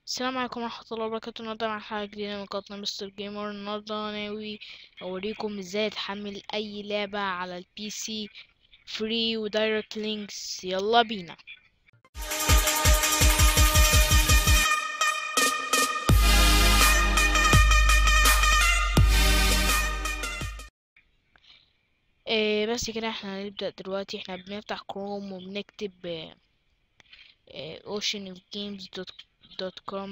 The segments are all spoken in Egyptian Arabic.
السلام عليكم ورحمة الله وبركاته النهاردة مع حلقة جديدة من قناة مستر جيمر النهاردة ناوي أوريكم ازاي تحمل أي لعبة على البي سي فري ودايركت لينكس يلا بينا إيه بس كده احنا هنبدأ دلوقتي احنا بنفتح كروم وبنكتب إيه oceanofgames.com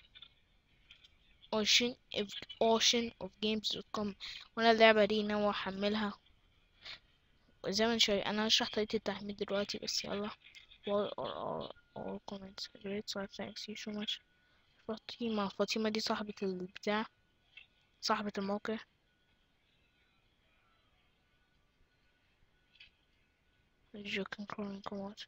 ocean of ocean of games.com وانا اللعبة دي ناوي احملها زي ما شايف انا هشرح طريقة التحميل دلوقتي بس يلا all all all all comments great so thanks you so much فاطمة فاطمة دي صاحبة البتاع صاحبة الموقع You can call come out.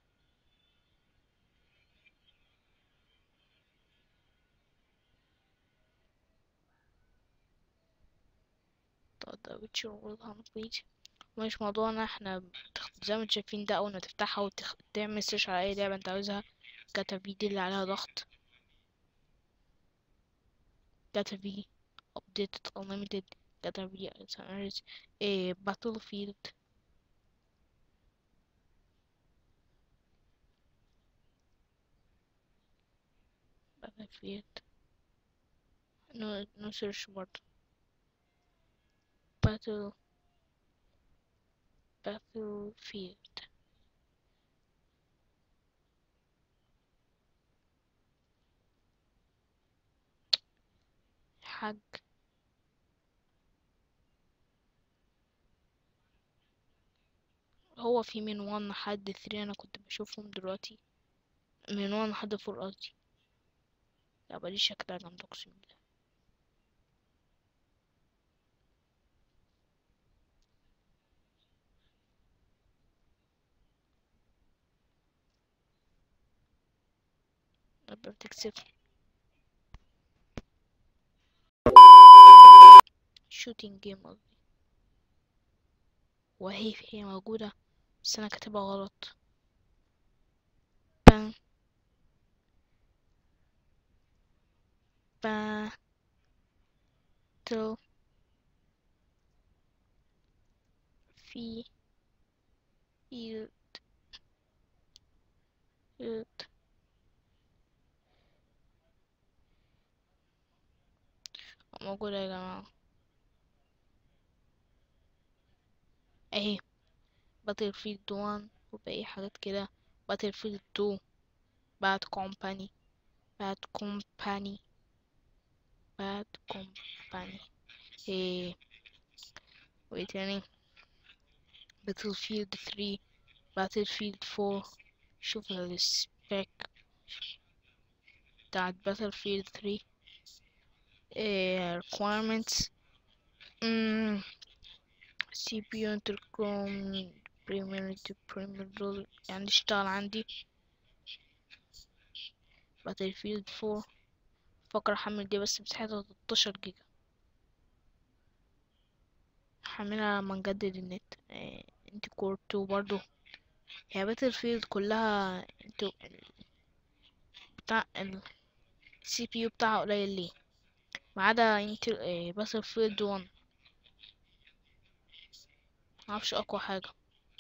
طب ده بتشغل بليز مش موضوعنا احنا بتخ... زي ما انتوا شايفين ده اول ما تفتحها وتعمل سيرش على اي لعبة انت عاوزها كتب دي اللي عليها ضغط كتب updated unlimited كتب ايه battlefield battlefield no no search برضه battle battlefield حاج هو في من وان لحد ثري انا كنت بشوفهم دلوقتي من وان لحد فور قصدي اللعبة دي شكلها جامدة اقسم بالله لعبة بتكسب شوتينج جيم قصدي وهي هي موجودة بس انا كاتبها غلط بان battle في field field موجودة يا جماعة اهي باتل فيلد 1 وباقي حاجات كده باتل فيلد 2 باد كومباني باد كومباني باد كومباني ايه وايه تاني باتل فيلد 3 باتل فيلد 4 شوف السبيك بتاعت باتل فيلد 3 ايه requirements مم. CPU intercom primary to primary يعني اشتغل عندي Battlefield 4 فكر احمل دي بس مساحتها 13 جيجا هحملها لما نجدد النت اه انت كور 2 برضو هي باتلفيلد كلها انتو بتاع ال السي بي يو بتاعها قليل ليه ما عدا انت اه باتلفيلد 1 معرفش اقوى حاجة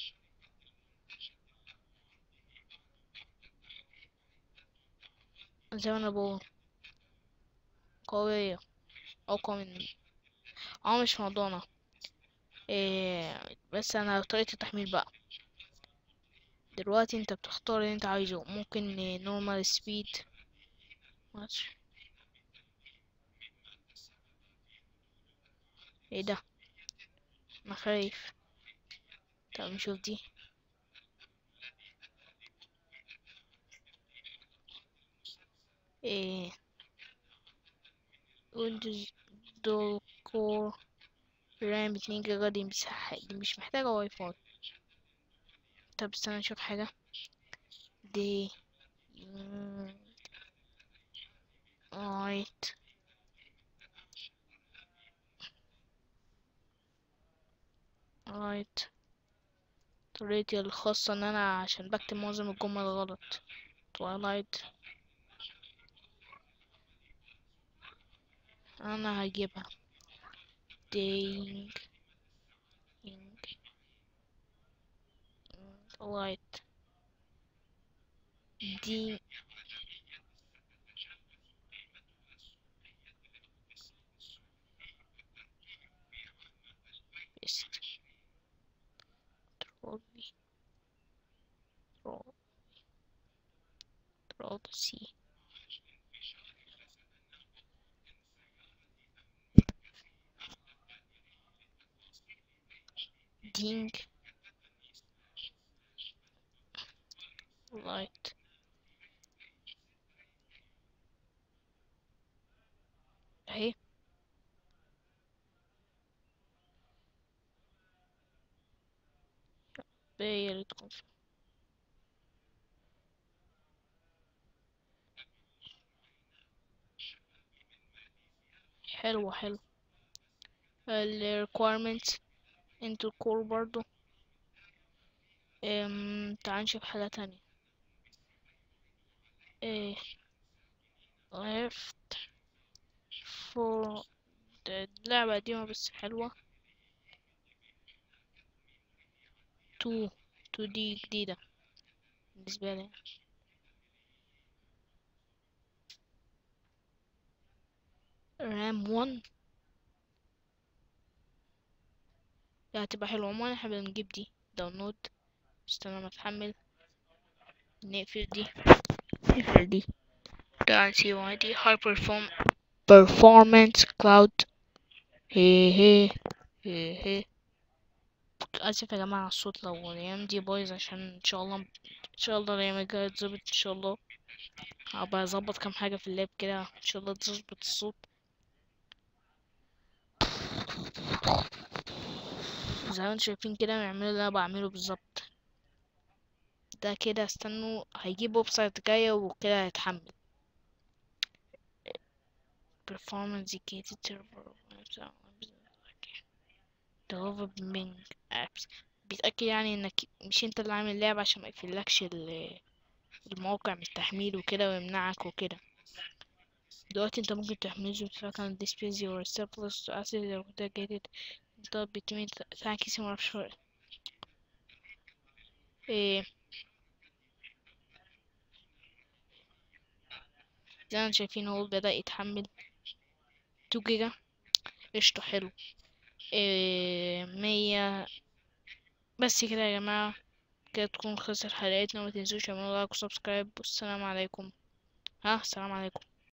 زي ما انا بقول قوية اقوى من اه مش موضوعنا إيه بس انا طريقة التحميل بقى دلوقتي انت بتختار اللي انت عايزه ممكن نورمال سبيد ماشي ايه ده انا خايف طب نشوف دي ايه ويندوز دول كور رام اتنين جيجا دي مساحة دي مش محتاجة واي فاي طب استنى نشوف حاجة دي رايت رايت طريقتي الخاصة ان انا عشان بكتب معظم الجمل غلط twilight انا هجيبها دينج دينج لايت دي بيست ترولي ترول ترول سي دينج لايت اهي هي اللي تكون فيها. حلو حلو ال requirements into core برضو ام تعال نشوف حاجة تانية ايه left for ده لعبة قديمة بس حلوة تو تو دي جديدة بالنسبة لي رام 1 لا هتبقى حلوة عموما احنا بنجيب دي داونلود استنى ما تحمل نقفل دي نقفل دي تعال نسيب دي هاي perform performance cloud هي هي هي هي اسف يا جماعة على الصوت لو الايام دي بايظ عشان ان شاء الله ان شاء الله الايام الجاية تظبط ان شاء الله هبقى اظبط كام حاجة في اللاب كده ان شاء الله تظبط الصوت زي ما انتم شايفين كده بيعملوا اللي انا بعمله بالظبط ده كده استنوا هيجيب ويب سايت جاية وكده هيتحمل performance indicated server developing apps بيتأكد يعني انك مش انت اللي عامل اللعبة عشان ما يقفلكش ال- الموقع من التحميل وكده ويمنعك وكده دلوقتي انت ممكن تحمله بتاعك this page your surplus to access the dedicated the between thank you so much for ايه زي ما انتم شايفين هو بدأ يتحمل 2 جيجا قشطة حلو إيه مية بس كده يا جماعة كده تكون خلصت حلقتنا وما تنسوش تعملوا لايك وسبسكرايب والسلام عليكم ها السلام عليكم